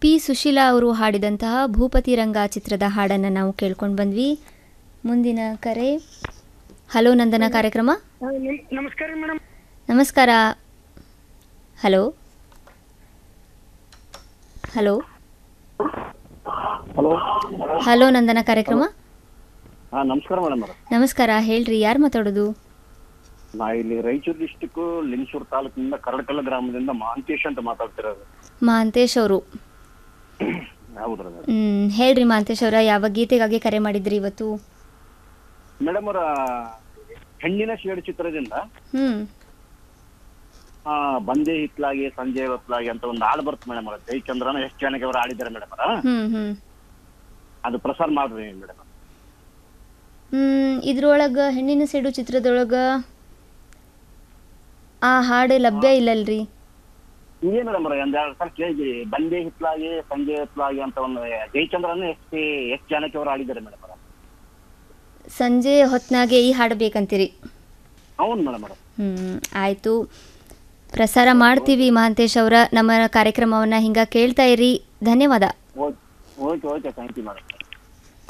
P Sushila ಅವರು ಹಾಡಿದಂತಹ ಭೂಪತಿ ರಂಗ ಚಿತ್ರದ ಹಾಡನ್ನು ನಾವು ಕೇಳ್ಕೊಂಡು ಬಂದ್ವಿ ಮುಂದಿನ ಕರೆ ಹಲೋ ನಂದನ ಕಾರ್ಯಕ್ರಮ ನಮಸ್ಕಾರ ಮೇಡಮ್ ನಮಸ್ಕಾರ hello hello hello hello Nandana ಕಾರ್ಯಕ್ರಮ ಹಾಂ ನಮಸ್ಕಾರ ಮೇಡಮ್ ಅವ್ರ ನಮಸ್ಕಾರ ಹೇಳ್ರಿ ಯಾರು ಮಾತಾಡೋದು ನಾ ಇಲ್ಲಿ ರಾಯಚೂರು ಡಿಸ್ಟಿಕ್ ಲಿಂಗಸೂರು ತಾಲೂಕಿನಿಂದ ಕರಡಕಲ್ಲ ಗ್ರಾಮದಿಂದ ಮಹಾಂತೇಶ್ ಅಂತ ಮಾತಾಡ್ತಿರೋದು ಮಹಾಂತೇಶ್ ಅವರು ಹೌದ್ರಿ ಮೇಡಮ್ ಹ್ಮ್, ಹೇಳ್ರಿ ಮಹಾಂತೇಶ್ ಅವರ ಯಾವ ಗೀತೆಗಾಗಿ ಕರೆ ಮಾಡಿದ್ರಿ ಇವತ್ತು ಮೇಡಮ್ ಅವರ ಹೆಣ್ಣಿನ ಶೇಡ್ ಚಿತ್ರದಿಂದ ಹ್ಮ್ ಆ, ಬಂದೆ ಹಿತ್ಲಾಗಿ ಸಂಜೆ ಹೊತ್ಲಾಗಿ ಅಂತ ಒಂದು ಹಾಡು ಬರುತ್ತೆ ಮೇಡಮ್ ಅವ್ರ ಜಯಚಂದ್ರನ ಎಷ್ಟು ಜನಕ್ಕೆ ಅವರು ಆಡಿದ್ದಾರೆ ಮೇಡಮ್ ಅವರ ಹ್ಮ್ ಹ್ಮ್ ಅದು ಪ್ರಸಾರ ಮಾಡ್ರಿ ಮೇಡಮ್ ಹ್ಮ್ ಇದ್ರೊಳಗ ಹೆಣ್ಣಿನ ಸೇಡು ಚಿತ್ರದೊಳಗ ಆ ಹಾಡು ಲಭ್ಯ ಇಲ್ಲಲ್ರಿ ಇದೇ ಮೇಡಮ್ ಅವ್ರ ಒಂದ್ ಎರಡು ಸಲ ಕೇಳಿದ್ರಿ ಬಂದೆ ಹಿತ್ಲಾಗಿ ಸಂಜೆ ಹಿತ್ಲಾಗಿ ಅಂತ ಒಂದು ಜಯಚಂದ್ರನ ಎಷ್ಟು ಎಷ್ಟು ಜನಕ್ಕೆ ಅವರು ಆಡಿದ್ದಾರೆ ಮೇಡಮ್ ಅವರ ಸಂಜೆ ಹೊತ್ನಾಗೆ ಈ ಹಾಡು ಬೇಕಂತೀರಿ ಹೌದು ಮೇಡಮ್ ಅವ್ರ ಹ್ಮ್ ಆಯ್ತು ಪ್ರಸಾರ ಮಾಡ್ತೀವಿ ಮಹಾಂತೇಶ್ ಅವರ ನಮ್ಮ ಕಾರ್ಯಕ್ರಮವನ್ನ ಹಿಂಗ ಕೇಳ್ತಾ ಇರಿ ಧನ್ಯವಾದ okay okay okay thank you madam